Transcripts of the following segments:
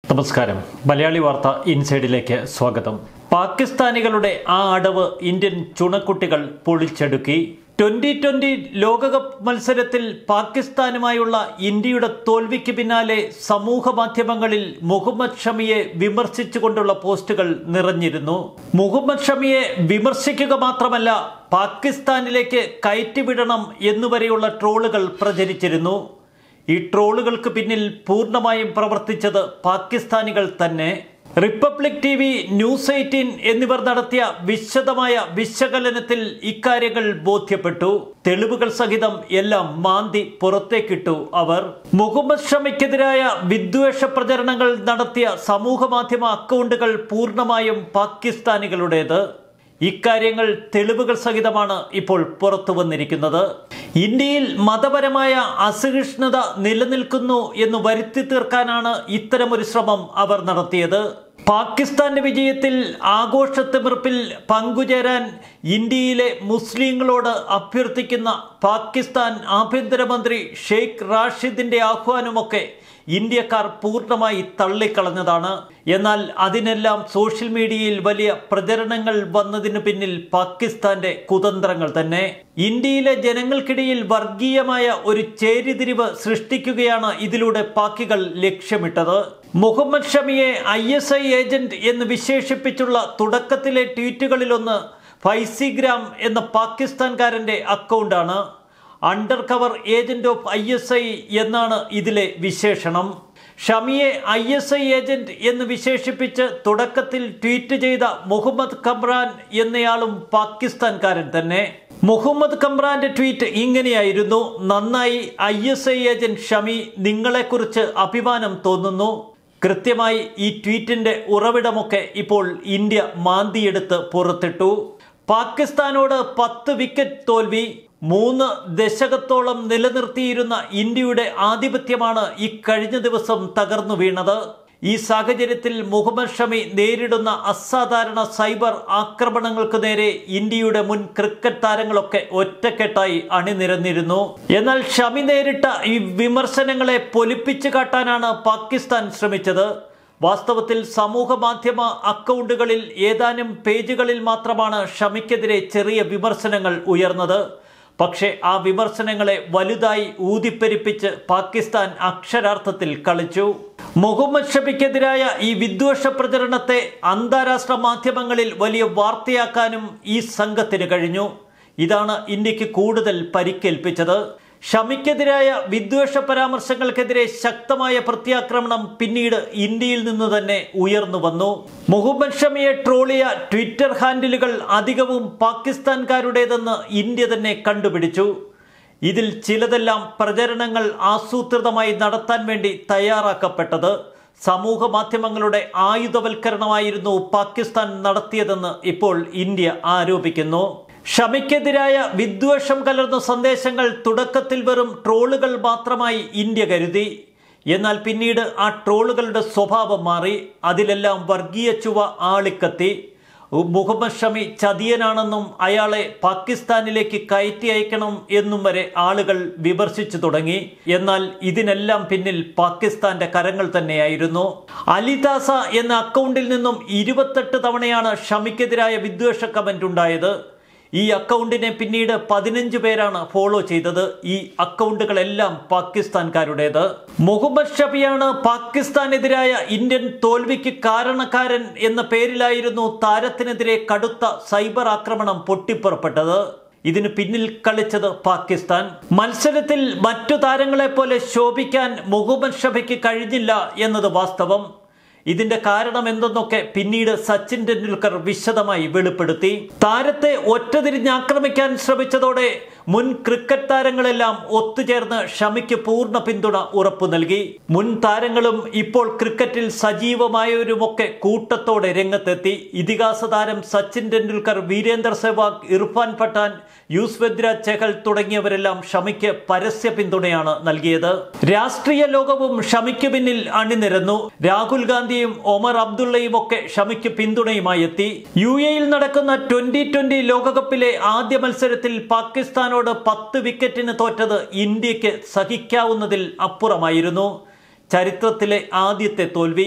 നമസ്കാരം മലയാളി വാർത്ത ഇൻസൈഡിലേക്ക് സ്വാഗതം പാകിസ്ഥാനികളുടെ ആ അടവ് ഇന്ത്യൻ ചുണക്കുട്ടികൾ പൊളിച്ചെടുക്കി ട്വന്റി ട്വന്റി ലോകകപ്പ് മത്സരത്തിൽ പാകിസ്ഥാനുമായുള്ള ഇന്ത്യയുടെ തോൽവിക്ക് പിന്നാലെ സമൂഹ മാധ്യമങ്ങളിൽ മുഹമ്മദ് ഷമിയെ വിമർശിച്ചുകൊണ്ടുള്ള പോസ്റ്റുകൾ നിറഞ്ഞിരുന്നു മുഹമ്മദ് ഷമിയെ വിമർശിക്കുക മാത്രമല്ല പാകിസ്ഥാനിലേക്ക് കയറ്റിവിടണം എന്നുവരെയുള്ള ട്രോളുകൾ പ്രചരിച്ചിരുന്നു ഈ ട്രോളുകൾക്ക് പിന്നിൽ പൂർണ്ണമായും പ്രവർത്തിച്ചത് പാകിസ്ഥാനികൾ തന്നെ Republic T V News eighteen എന്നിവർ നടത്തിയ വിശദമായ വിശകലനത്തിൽ ഇക്കാര്യങ്ങൾ ബോധ്യപ്പെട്ടു തെളിവുകൾ സഹിതം എല്ലാം മാന്തി പുറത്തേക്കിട്ടു അവർ മുഹമ്മദ് ഷമിക്കെതിരായ വിദ്വേഷ പ്രചരണങ്ങൾ നടത്തിയ സമൂഹ മാധ്യമ അക്കൗണ്ടുകൾ പൂർണ്ണമായും പാകിസ്ഥാനികളുടേത് ഇക്കാര്യങ്ങൾ തെളിവുകൾ സഹിതമാണ് ഇപ്പോൾ പുറത്തു വന്നിരിക്കുന്നത് ഇന്ത്യയിൽ മതപരമായ അസഹിഷ്ണുത നിലനിൽക്കുന്നു എന്ന് വരുത്തി തീർക്കാനാണ് ഇത്തരമൊരു ശ്രമം അവർ നടത്തിയത് പാകിസ്ഥാന്റെ വിജയത്തിൽ ആഘോഷത്തിമിർപ്പിൽ പങ്കുചേരാൻ ഇന്ത്യയിലെ മുസ്ലിങ്ങളോട് അഭ്യർത്ഥിക്കുന്ന പാകിസ്ഥാൻ ആഭ്യന്തരമന്ത്രി ഷെയ്ഖ് റാഷിദിന്റെ ആഹ്വാനമൊക്കെ ഇന്ത്യക്കാർ പൂർണ്ണമായി തള്ളിക്കളഞ്ഞതാണ് എന്നാൽ അതിനെല്ലാം സോഷ്യൽ മീഡിയയിൽ വലിയ പ്രചരണങ്ങൾ വന്നതിനു പിന്നിൽ പാകിസ്ഥാന്റെ കുതന്ത്രങ്ങൾ തന്നെ ഇന്ത്യയിലെ ജനങ്ങൾക്കിടയിൽ വർഗീയമായ ഒരു ചേരിതിരിവ് സൃഷ്ടിക്കുകയാണ് ഇതിലൂടെ പാക്കികൾ ലക്ഷ്യമിട്ടത് മുഹമ്മദ് ഷമിയെ ഐ എസ് ഐ ഏജന്റ് എന്ന് വിശേഷിപ്പിച്ചുള്ള തുടക്കത്തിലെ ട്വീറ്റുകളിലൊന്ന് ഫൈസിഗ്രാം എന്ന പാകിസ്ഥാൻകാരന്റെ അക്കൗണ്ടാണ് under cover agent of I S I എന്നാണ് ഇതിലെ വിശേഷണം ഷമിയെ ഐ എസ് ഐ ഏജന്റ് എന്ന് വിശേഷിപ്പിച്ച് തുടക്കത്തിൽ ട്വീറ്റ് ചെയ്ത മുഹമ്മദ് കമ്രാൻ എന്നയാളും പാകിസ്ഥാൻകാരൻ തന്നെ മുഹമ്മദ് കമ്രാന്റെ ട്വീറ്റ് ഇങ്ങനെയായിരുന്നു നന്നായി I S I agent Shami നിങ്ങളെക്കുറിച്ച് അഭിമാനം തോന്നുന്നു കൃത്യമായി ഈ ട്വീറ്റിന്റെ ഉറവിടമൊക്കെ ഇപ്പോൾ ഇന്ത്യ മാന്തിയെടുത്ത് പുറത്തിട്ടു പാകിസ്ഥാനോട് പത്ത് വിക്കറ്റ് തോൽവി മൂന്ന് ദശകത്തോളം നിലനിർത്തിയിരുന്ന ഇന്ത്യയുടെ ആധിപത്യമാണ് ഈ കഴിഞ്ഞ ദിവസം തകർന്നു വീണത് ഈ സാഹചര്യത്തിൽ മുഹമ്മദ് ഷമി നേരിടുന്ന അസാധാരണ സൈബർ ആക്രമണങ്ങൾക്ക് നേരെ ഇന്ത്യയുടെ മുൻ ക്രിക്കറ്റ് താരങ്ങളൊക്കെ ഒറ്റക്കെട്ടായി അണിനിരന്നിരുന്നു എന്നാൽ ഷമി നേരിട്ട ഈ വിമർശനങ്ങളെ പൊലിപ്പിച്ചു കാട്ടാനാണ് പാകിസ്ഥാൻ ശ്രമിച്ചത് വാസ്തവത്തിൽ സമൂഹ മാധ്യമ അക്കൗണ്ടുകളിൽ ഏതാനും പേജുകളിൽ മാത്രമാണ് ഷമിക്കെതിരെ ചെറിയ വിമർശനങ്ങൾ ഉയർന്നത് പക്ഷേ ആ വിമർശനങ്ങളെ വലുതായി ഊതിപ്പെരിപ്പിച്ച് പാകിസ്ഥാൻ അക്ഷരാർത്ഥത്തിൽ കളിച്ചു മുഹമ്മദ് ഷബിക്കെതിരായ ഈ വിദ്വേഷ പ്രചരണത്തെ അന്താരാഷ്ട്ര മാധ്യമങ്ങളിൽ വലിയ വാർത്തയാക്കാനും ഈ സംഘത്തിന് കഴിഞ്ഞു ഇതാണ് ഇന്ത്യക്ക് കൂടുതൽ പരിക്കേൽപ്പിച്ചത് ഷമിക്കെതിരായ വിദ്വേഷ പരാമർശങ്ങൾക്കെതിരെ ശക്തമായ പ്രത്യാക്രമണം പിന്നീട് ഇന്ത്യയിൽ നിന്ന് തന്നെ ഉയർന്നു വന്നു മുഹമ്മദ് ഷമിയെ ട്രോളിയ ട്വിറ്റർ ഹാൻഡിലുകൾ അധികവും പാകിസ്ഥാൻകാരുടേതെന്ന് ഇന്ത്യ തന്നെ കണ്ടുപിടിച്ചു ഇതിൽ ചിലതെല്ലാം പ്രചരണങ്ങൾ ആസൂത്രിതമായി നടത്താൻ വേണ്ടി തയ്യാറാക്കപ്പെട്ടത് സമൂഹ മാധ്യമങ്ങളുടെ ആയുധവൽക്കരണമായിരുന്നു പാകിസ്ഥാൻ നടത്തിയതെന്ന് ഇപ്പോൾ ഇന്ത്യ ആരോപിക്കുന്നു ഷമിക്കെതിരായ വിദ്വേഷം കലർന്ന സന്ദേശങ്ങൾ തുടക്കത്തിൽ വെറും ട്രോളുകൾ മാത്രമായി ഇന്ത്യ കരുതി എന്നാൽ പിന്നീട് ആ ട്രോളുകളുടെ സ്വഭാവം മാറി അതിലെല്ലാം വർഗീയ ചുവ ആളിക്കത്തി മുഹമ്മദ് ഷമി ചതിയനാണെന്നും അയാളെ പാകിസ്ഥാനിലേക്ക് കയറ്റി അയക്കണം എന്നും വരെ ആളുകൾ വിമർശിച്ചു തുടങ്ങി എന്നാൽ ഇതിനെല്ലാം പിന്നിൽ പാകിസ്ഥാന്റെ കരങ്ങൾ തന്നെയായിരുന്നു അലിദാസ എന്ന അക്കൗണ്ടിൽ നിന്നും ഇരുപത്തെട്ട് തവണയാണ് ഷമിക്കെതിരായ വിദ്വേഷ കമന്റ് ഉണ്ടായത് ഈ അക്കൗണ്ടിനെ പിന്നീട് പതിനഞ്ച് പേരാണ് ഫോളോ ചെയ്തത് ഈ അക്കൗണ്ടുകളെല്ലാം പാകിസ്ഥാൻകാരുടേത് മുഹമ്മദ് ഷബിയാണ് പാകിസ്ഥാനെതിരായ ഇന്ത്യൻ തോൽവിക്ക് കാരണക്കാരൻ എന്ന പേരിലായിരുന്നു താരത്തിനെതിരെ കടുത്ത സൈബർ ആക്രമണം പൊട്ടിപ്പുറപ്പെട്ടത് ഇതിന് പിന്നിൽ കളിച്ചത് പാകിസ്ഥാൻ മത്സരത്തിൽ മറ്റു താരങ്ങളെ പോലെ ശോഭിക്കാൻ മുഹമ്മദ് ഷബിക്ക് കഴിഞ്ഞില്ല എന്നത് വാസ്തവം ഇതിന്റെ കാരണം എന്തെന്നൊക്കെ പിന്നീട് സച്ചിൻ ടെണ്ടുൽക്കർ വിശദമായി വെളിപ്പെടുത്തി താരത്തെ ഒറ്റതിരിഞ്ഞ് ആക്രമിക്കാൻ ശ്രമിച്ചതോടെ മുൻ ക്രിക്കറ്റ് താരങ്ങളെല്ലാം ഒത്തുചേർന്ന് ഷമിക്ക് പൂർണ്ണ പിന്തുണ ഉറപ്പു നൽകി മുൻ താരങ്ങളും ഇപ്പോൾ ക്രിക്കറ്റിൽ സജീവമായവരുമൊക്കെ കൂട്ടത്തോടെ രംഗത്തെത്തി ഇതിഹാസ താരം സച്ചിൻ ടെണ്ടുൽക്കർ വീരേന്ദർ സെവാഗ് ഇർഫാൻ പഠാൻ യൂസ്വെദ്ര ചെഹൽ തുടങ്ങിയവരെല്ലാം ഷമിക്ക് പരസ്യ പിന്തുണയാണ് നൽകിയത് രാഷ്ട്രീയ ലോകവും ഷമിക്ക് പിന്നിൽ അണിനിരന്നു രാഹുൽ ഗാന്ധിയും ഒമർ അബ്ദുള്ളയും ഒക്കെ ഷമിക്ക് പിന്തുണയുമായി എത്തി യു എയിൽ നടക്കുന്ന ട്വന്റി ട്വന്റി ലോകകപ്പിലെ ആദ്യ മത്സരത്തിൽ പാകിസ്ഥാനോട് പത്ത് വിക്കറ്റിന് തോറ്റത് ഇന്ത്യക്ക് സഹിക്കാവുന്നതിൽ അപ്പുറമായിരുന്നു ചരിത്രത്തിലെ ആദ്യത്തെ തോൽവി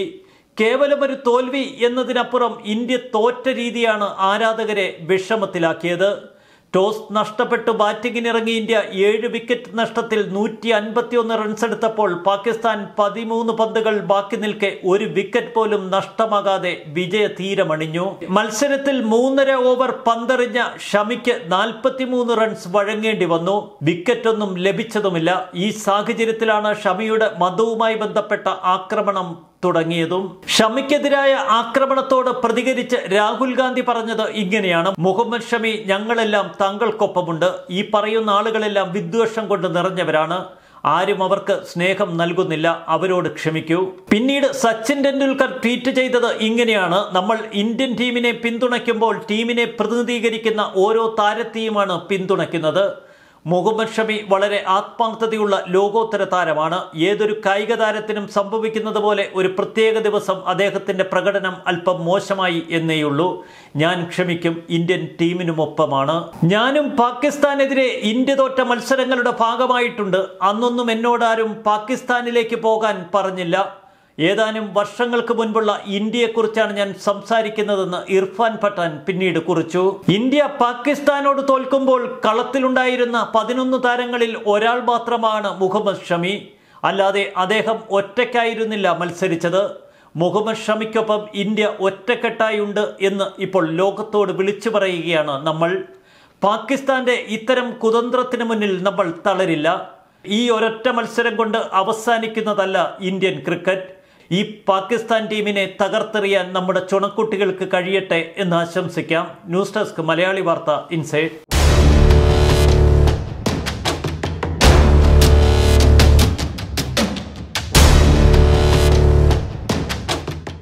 കേവലം ഒരു തോൽവി എന്നതിനപ്പുറം ഇന്ത്യ തോറ്റ രീതിയാണ് ആരാധകരെ വിഷമത്തിലാക്കിയത് ടോസ് നഷ്ടപ്പെട്ട് ബാറ്റിങ്ങിനിറങ്ങി ഇന്ത്യ ഏഴ് വിക്കറ്റ് നഷ്ടത്തിൽ നൂറ്റി അൻപത്തിയൊന്ന് റൺസ് എടുത്തപ്പോൾ പാകിസ്ഥാൻ പതിമൂന്ന് പന്തുകൾ ബാക്കി നിൽക്കെ ഒരു വിക്കറ്റ് പോലും നഷ്ടമാകാതെ വിജയ തീരമണിഞ്ഞു മത്സരത്തിൽ മൂന്നര ഓവർ പന്തെറിഞ്ഞ ഷമിക്ക് നാൽപ്പത്തിമൂന്ന് റൺസ് വഴങ്ങേണ്ടി വന്നു വിക്കറ്റൊന്നും ലഭിച്ചതുമില്ല ഈ സാഹചര്യത്തിലാണ് ഷമിയുടെ മതവുമായി ബന്ധപ്പെട്ട ആക്രമണം തുടങ്ങിയതും ഷമിക്കെതിരായ ആക്രമണത്തോട് പ്രതികരിച്ച് രാഹുൽ ഗാന്ധി പറഞ്ഞത് ഇങ്ങനെയാണ് മുഹമ്മദ് ഷമി ഞങ്ങളെല്ലാം താങ്കൾക്കൊപ്പമുണ്ട് ഈ പറയുന്ന ആളുകളെല്ലാം വിദ്വേഷം കൊണ്ട് നിറഞ്ഞവരാണ് ആരും അവർക്ക് സ്നേഹം നൽകുന്നില്ല അവരോട് ക്ഷമിക്കൂ പിന്നീട് സച്ചിൻ ടെണ്ടുൽക്കർ ട്വീറ്റ് ചെയ്തത് ഇങ്ങനെയാണ് നമ്മൾ ഇന്ത്യൻ ടീമിനെ പിന്തുണയ്ക്കുമ്പോൾ ടീമിനെ പ്രതിനിധീകരിക്കുന്ന ഓരോ താരത്തെയുമാണ് പിന്തുണയ്ക്കുന്നത് മുഹമ്മദ് ഷമി വളരെ ആത്മാർത്ഥതയുള്ള ലോകോത്തര താരമാണ് ഏതൊരു കായിക താരത്തിനും സംഭവിക്കുന്നത് പോലെ ഒരു പ്രത്യേക ദിവസം അദ്ദേഹത്തിന്റെ പ്രകടനം അല്പം മോശമായി എന്നേയുള്ളൂ ഞാൻ ക്ഷമിക്കും ഇന്ത്യൻ ടീമിനുമൊപ്പമാണ് ഞാനും പാകിസ്ഥാനെതിരെ ഇന്ത്യ തോറ്റ മത്സരങ്ങളുടെ ഭാഗമായിട്ടുണ്ട് അന്നൊന്നും എന്നോടാരും പാകിസ്ഥാനിലേക്ക് പോകാൻ പറഞ്ഞില്ല ഏതാനും വർഷങ്ങൾക്ക് മുൻപുള്ള ഇന്ത്യയെക്കുറിച്ചാണ് ഞാൻ സംസാരിക്കുന്നതെന്ന് ഇർഫാൻ പഠാൻ പിന്നീട് കുറിച്ചു ഇന്ത്യ പാകിസ്ഥാനോട് തോൽക്കുമ്പോൾ കളത്തിലുണ്ടായിരുന്ന പതിനൊന്ന് താരങ്ങളിൽ ഒരാൾ മാത്രമാണ് മുഹമ്മദ് ഷമി അല്ലാതെ അദ്ദേഹം ഒറ്റയ്ക്കായിരുന്നില്ല മത്സരിച്ചത് മുഹമ്മദ് ഷമിക്കൊപ്പം ഇന്ത്യ ഒറ്റക്കെട്ടായുണ്ട് എന്ന് ഇപ്പോൾ ലോകത്തോട് വിളിച്ചു പറയുകയാണ് നമ്മൾ പാകിസ്ഥാന്റെ ഇത്തരം കുതന്ത്രത്തിന് മുന്നിൽ നമ്മൾ തളരില്ല ഈ ഒരൊറ്റ മത്സരം കൊണ്ട് അവസാനിക്കുന്നതല്ല ഇന്ത്യൻ ക്രിക്കറ്റ് ഈ പാകിസ്ഥാൻ ടീമിനെ തകർത്തെറിയാൻ നമ്മുടെ ചുണക്കുട്ടികൾക്ക് കഴിയട്ടെ എന്ന് ആശംസിക്കാം ന്യൂസ് ഡെസ്ക് മലയാളി വാർത്ത ഇൻസൈഡ്